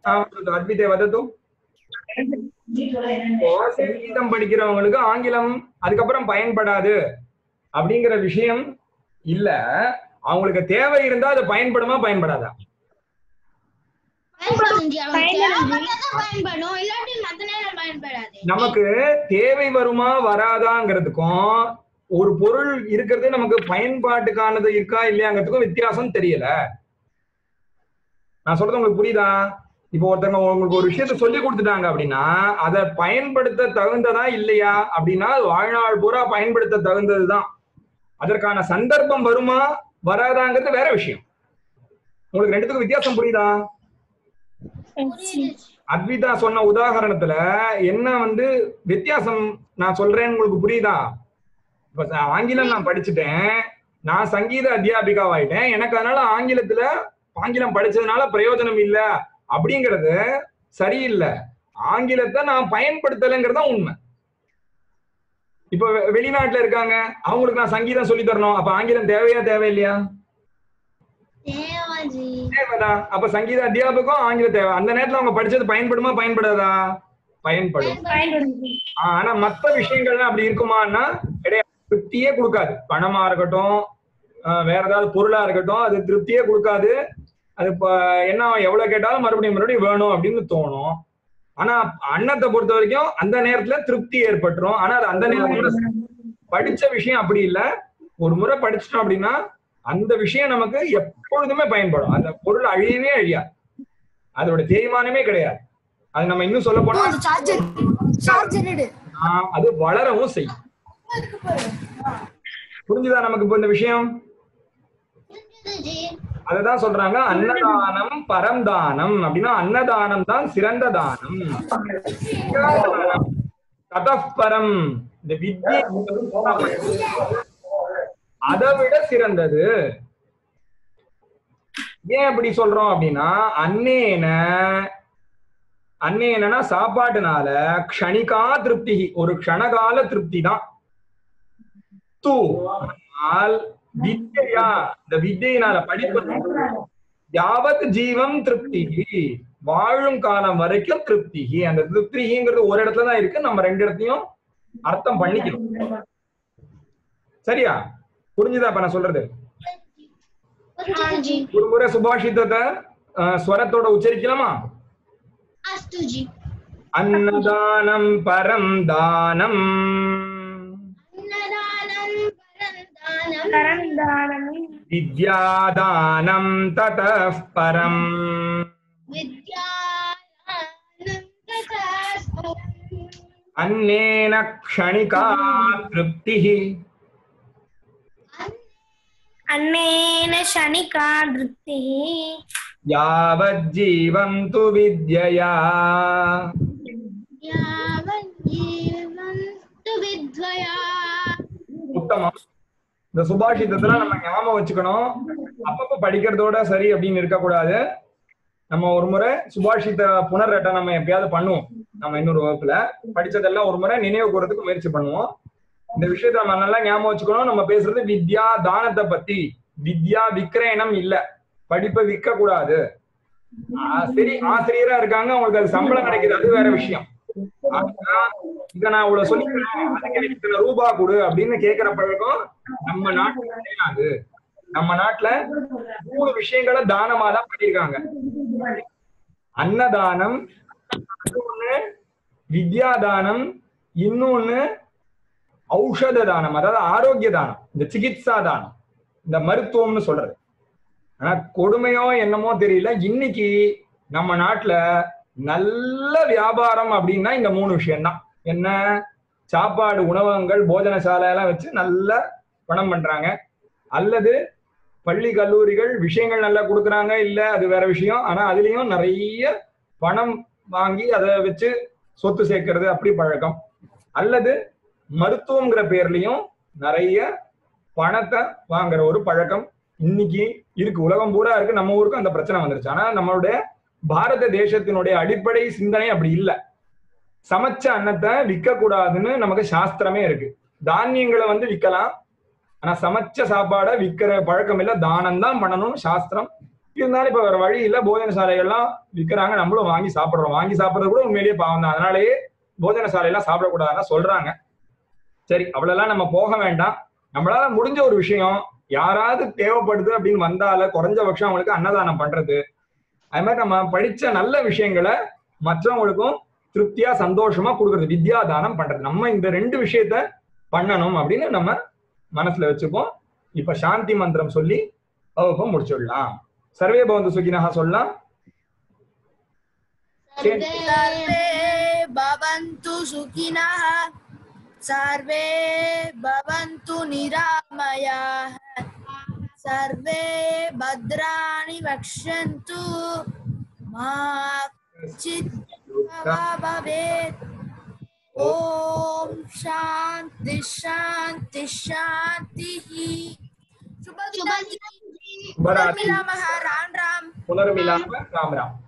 அத்விதே வதத்து இப்போ சங்கீதம் படிக்கிறவங்களுக்கு ஆங்கிலம் அதுக்கப்புறம் பயன்படாது அப்படிங்கிற விஷயம் இல்ல அவங்களுக்கு தேவை இருந்தா அது பயன்படுமா பயன்படாதா பயன்படும் ஜி அவனுக்கு தேவைப்பட்டா பயன்படும் இல்லாட்டி மத்த நேரம் பயன்படாது நமக்கு தேவை வருமா வராதாங்கிறதுக்கும் ஒரு பொருள் இருக்கிறது நமக்கு பயன்பாட்டுக்கானது இருக்கா இல்லையாங்கிறதுக்கும் வித்தியாசம் தெரியல நான் சொல்றது உங்களுக்கு புரியுதா இப்போ ஒருத்தவங்க உங்களுக்கு ஒரு விஷயத்த சொல்லி கொடுத்துட்டாங்க அப்படின்னா அதை பயன்படுத்த தகுந்ததா இல்லையா அப்படின்னா அது வாழ்நாள் பூரா பயன்படுத்த தகுந்ததுதான் அதற்கான சந்தர்ப்பம் வருமா வராதாங்கிறது வேற விஷயம் உங்களுக்கு ரெண்டுத்துக்கும் வித்தியாசம் புரியுதா புரியுது ஜி. அத்விதா சொன்ன உதாகரணத்துல என்ன வந்து வித்தியாசம் நான் சொல்றேன்னு உங்களுக்கு புரியுதா இப்ப ச- ஆங்கிலம் நான் படிச்சுட்டேன் நான் சங்கீத அத்தியாபிகாவாயிட்டேன் எனக்கு அதனால ஆங்கிலத்துல ஆங்கிலம் படிச்சதுனால பிரயோஜனம் இல்ல அப்படிங்கறது சரியில்லை ஆங்கிலத்தை நான் பயன்படுத்தலைங்கிறது தான் உண்மை இப்ப வெ- வெளிநாட்டுல இருக்காங்க அவங்களுக்கு நான் சங்கீதம் சொல்லி தரணும் அப்ப ஆங்கிலம் தேவையா தேவையில்லையா தேவை ஜி தேவைதான் அப்ப சங்கீத அத்தியாபகம் ஆங்கில தேவை அந்த நேரத்துல அவங்க படிச்சது பயன்படுமா பயன்படாதா பயன்படும் ஆ, ஆனா மத்த விஷயங்கள்லாம் அப்படி இருக்குமான்னா கிடையாது திருப்தியே கொடுக்காது பணமா இருக்கட்டும் ஆ, வேற ஏதாவது பொருளா இருக்கட்டும் அது திருப்தியே கொடுக்காது அது இப்ப என்ன எவ்வளவு கேட்டாலும் மறுபடியும் மறுபடியும் வேணும் அப்படின்னு தோணும் ஆனா அன்னத்தை பொறுத்த வரைக்கும் அந்த நேரத்துல திருப்தி ஏற்பட்டுரும் ஆனா அது அந்த நேரத்துல படிச்ச விஷயம் அப்படி இல்ல ஒரு முறை படிச்சிட்டோம் அப்படின்னா அந்த விஷயம் நமக்கு எப்பொழுதுமே பயன்படும் அந்த பொருள் அழியவே அழியாது அதோட தேய்மானமே கிடையாது அது நம்ம இன்னும் சொல்ல போனா சார்ஜர் சார்ஜர் ஆஹ் அது வளரவும் செய்யும் புரிஞ்சுதா நமக்கு இப்ப இந்த விஷயம் புரிஞ்சுது ஜி அததான் சொல்றாங்க அன்னதானம் பரம்தானம் அப்படின்னா அன்னதானம் தான் சிறந்த தானம் ததப்பரம் இந்த வித்யை அதை விட சிறந்தது ஏன் அப்படி சொல்றோம் அப்படின்னா அன்னேன அன்னேனா சாப்பாட்டுனால க்ஷணிகா திருப்தி ஒரு க்ஷணகால திருப்தி தான் தூ ஆனால் வித்யா இந்த வித்யினால படிப்பு யாவத் ஜீவம் திருப்தி வாழும் காலம் வரைக்கும் திருப்தி அந்த திருப்திங்கிறது ஒரு இடத்துல தான் இருக்கு நம்ம ரெண்டு இடத்தையும் அர்த்தம் பண்ணிக்கணும் சரியா புரிஞ்சுதா இப்ப நான் சொல்றது புரிஞ்சுது ஜி ஒரு முறை சுபாஷிதத்தை அஹ், ஸ்வரத்தோட உச்சரிக்கலாமா அஸ்து ஜி அன்னதானம் பரம் தானம் அன்னதானம் பரந்தானம் பரந்தானம் வித்யாதானம் ததः பரம் வித்யாதானம் ததாஸ்பரம் அன்னேன க்ஷணிகா திருப்திः अन्नेन शनिका धृतिः யாவஜ்ஜீவம் து வித்யயா யாவஜ்ஜீவம் து வித்வயா உத்தமம் இந்த சுபாஷிதத்துல நம்ம ஞாபகம் வச்சுக்கணும் அப்பப்ப படிக்கிறதோட சரி அப்படின்னு இருக்கக்கூடாது நம்ம ஒரு முறை சுபாஷித புனர்ரட்டை நம்ம எப்பயாவது பண்ணுவோம் நம்ம இன்னொரு வகுப்புல படிச்சதெல்லாம் ஒரு முறை நினைவு கூறதுக்கு முயற்சி பண்ணுவோம் இந்த விஷயத்த நம்ம நல்லா ஞாபகம் வச்சுக்கணும் நம்ம பேசுறது வித்யா தானத்தை பத்தி வித்யா விக்கிரயணம் இல்ல படிப்பை விற்க கூடாது ஆ, சரி ஆசிரியரா இருக்காங்க அவங்களுக்கு அது சம்பளம் கிடைக்குது அது வேற விஷயம் ஆனா, இத நான் இவ்வளவு சொல்லிக்கிறேன் அதுக்கு எனக்கு இத்தனை ரூபா கொடு அப்படின்னு கேக்குற பழக்கம் நம்ம நாட்டுல கிடையாது நம்ம நாட்டுல மூணு விஷயங்களை தானமா தான் பண்ணிருக்காங்க அன்னதானம் இன்னொன்னு வித்யாதானம் இன்னொன்னு ஔஷத தானம் அதாவது ஆரோக்கிய தானம் இந்த சிகிச்சா தானம் இந்த மருத்துவம்னு சொல்றது ஆனா கொடுமையோ என்னமோ தெரியல இன்னைக்கு நம்ம நாட்டுல நல்ல வியாபாரம் அப்படின்னா இந்த மூணு விஷயம்தான் என்ன சாப்பாடு உணவகங்கள் போஜனசாலை எல்லாம் வச்சு நல்ல பணம் பண்றாங்க அல்லது பள்ளி கல்லூரிகள் விஷயங்கள் நல்லா கொடுக்குறாங்க இல்ல அது வேற விஷயம் ஆனா அதுலயும் நிறைய பணம் வாங்கி அதை வச்சு சொத்து சேர்க்கறது அப்படி பழக்கம் அல்லது மருத்துவங்கிற பேர்லயும் நிறைய பணத்தை வாங்குற ஒரு பழக்கம் இன்னைக்கு இருக்கு உலகம் பூரா இருக்கு நம்ம ஊருக்கு அந்த பிரச்சனை வந்துருச்சு ஆனா நம்மளுடைய பாரத தேசத்தினுடைய அடிப்படை சிந்தனை அப்படி இல்ல சமைச்ச அன்னத்தை விற்க கூடாதுன்னு நமக்கு சாஸ்திரமே இருக்கு தானியங்களை வந்து விற்கலாம் ஆனா சமைச்ச சாப்பாடை விற்கிற பழக்கம் இல்ல தானம் தான் பண்ணணும்னு சாஸ்திரம் இருந்தாலும் இப்ப வேற வழி இல்ல போஜன சாலைகள்லாம் விக்கிறாங்க நம்மளும் வாங்கி சாப்பிடுறோம் வாங்கி சாப்பிடுறது கூட உண்மையிலேயே பாவம் தான் அதனாலேயே போஜன சாலையெல்லாம் சாப்பிடக்கூடாதுன்னு சொல்றாங்க சரி அவ்வளவுலாம் நம்ம போக வேண்டாம் நம்மளால முடிஞ்ச ஒரு விஷயம் யாராவது தேவைப்படுது அப்படின்னு வந்தால குறைஞ்சபட்சம் அவங்களுக்கு அன்னதானம் பண்றது அது மாதிரி நம்ம படிச்ச நல்ல விஷயங்களை மற்றவங்களுக்கும் திருப்தியா சந்தோஷமா கொடுக்கறது வித்யா தானம் பண்றது நம்ம இந்த ரெண்டு விஷயத்த பண்ணணும் அப்படின்னு நம்ம மனசுல வச்சுப்போம் இப்ப சாந்தி மந்திரம் சொல்லி வகுப்பை முடிச்சுடலாம் சர்வே பவந்து சுகினஹா சொல்லலாம் सर्वे सर्वे भवन्तु सुखिनः सर्वे भवन्तु निरामयाः सर्वे भद्राणि वक्ष्यन्तु मा चित् भवेत् ॐ शान्ति शान्ति शान्तिः शुभदिनं शुभरात्रि मिलामः राम राम புனர்மிலாம ராம் ராம்